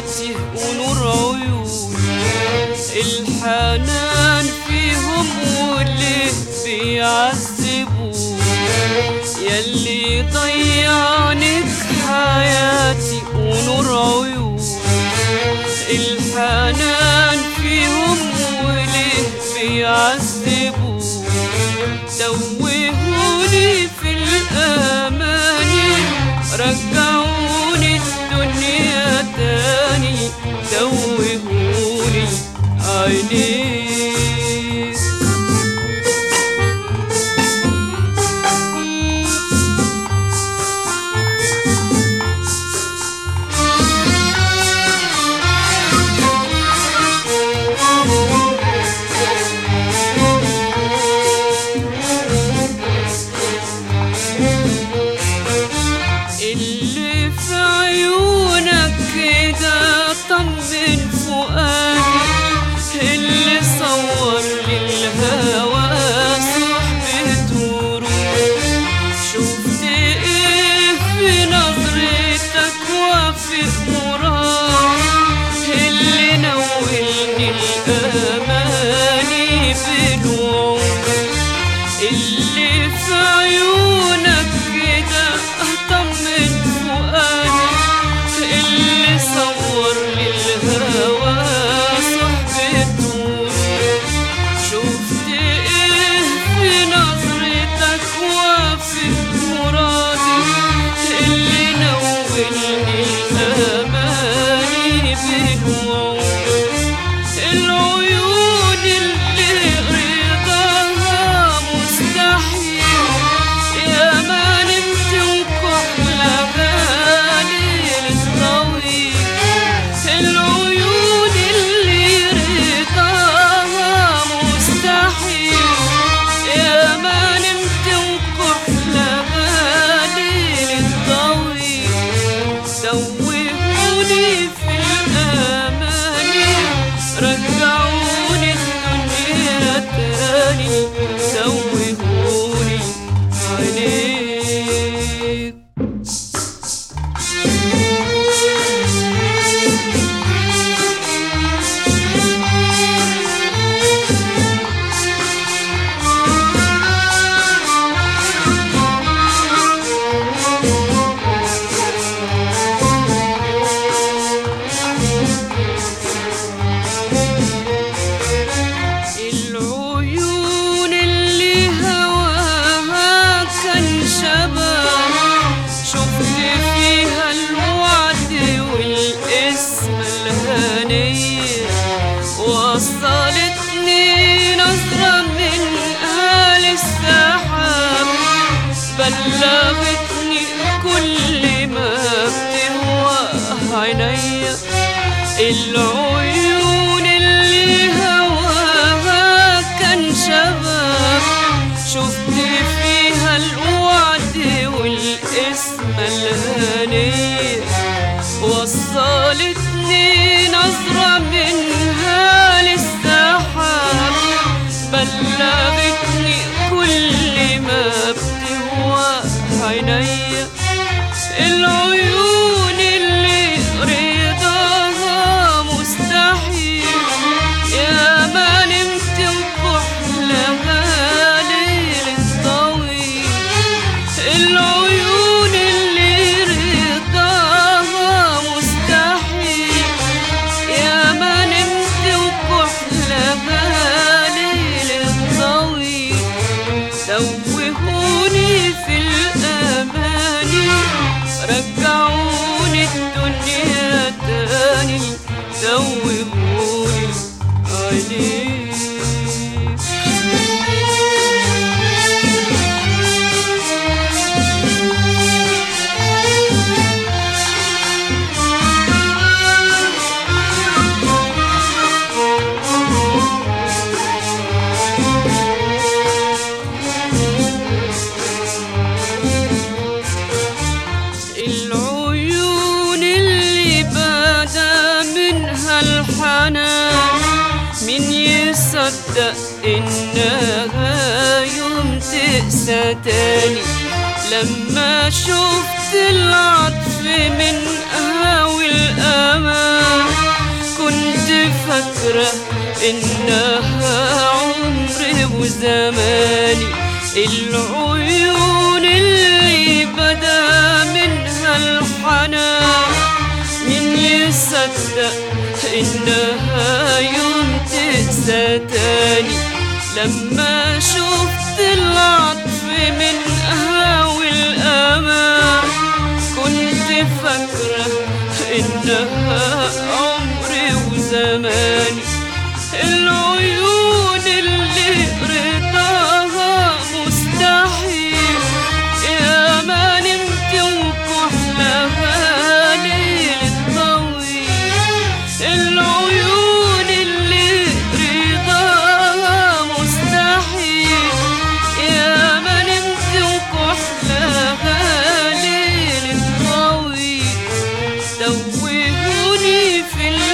حياتي ونور عيوني الحنان فيهم واللي بيعذبوني يلي ضيعنك حياتي ونور عيوني الحنان فيهم واللي بيعذبوني توهوني في الأماني رجعوني الدنيا تاني توهوني عينيك اللي في عيونك كده طمن فؤادي اللي صور للهوى صحبته روح شفت ايه في نظرتك وافق مراد اللي نولني الاماني بنور اللي في عيونك كده اطمن فؤادي اللي صور للهوى صحبته شفت ايه في نظرتك وافق مرادي اللي نولني الاماني بالوعود العيون اللي رضاها مستحيل يا ما نمت وكحلة غالي للطويل العيون اللي رضاها مستحيل يا ما نمت وكحلة غالي للطويل دوهوني في الأماني رجعوني الدنيا تاني دوهوني عليك العيون اللي هواها كان شباب شفت فيها الوعد والاسم الهنية وصلتني نظرة من أهل السحاب بلغتني كل ما بتهوى عينيا العيون اللي هواها كان شباب شفت فيها الوعد والاسم الهنية وصلتني نظرة منها للسحاب بلغتني كل ما بتهوى عينيا العيون اللي رضاها مستحيل يا ما نمت وكحلة ليل طويل العيون اللي رضاها مستحيل يا ما نمت وكحلة ليل طويل توهوني في الأماني رجعوني الدنيا تاني توهوني عليك العيون اللي بدا منها الحنان من يصدق انها يوم تقسى تاني لما شفت العطف منها والامان فاكرة إنها عمري وزماني العيون اللي بدا منها الحنان مين يصدق إنها يوم تقسى تاني لما شفت العطف منها والأمان كنت فاكرة إنها عمري وزماني العيون اللي رضاها مستحيل يا ما نمت وكحلها ليل طويل العيون اللي رضاها مستحيل يا ما نمت وكحلها ليل طويل توهوني في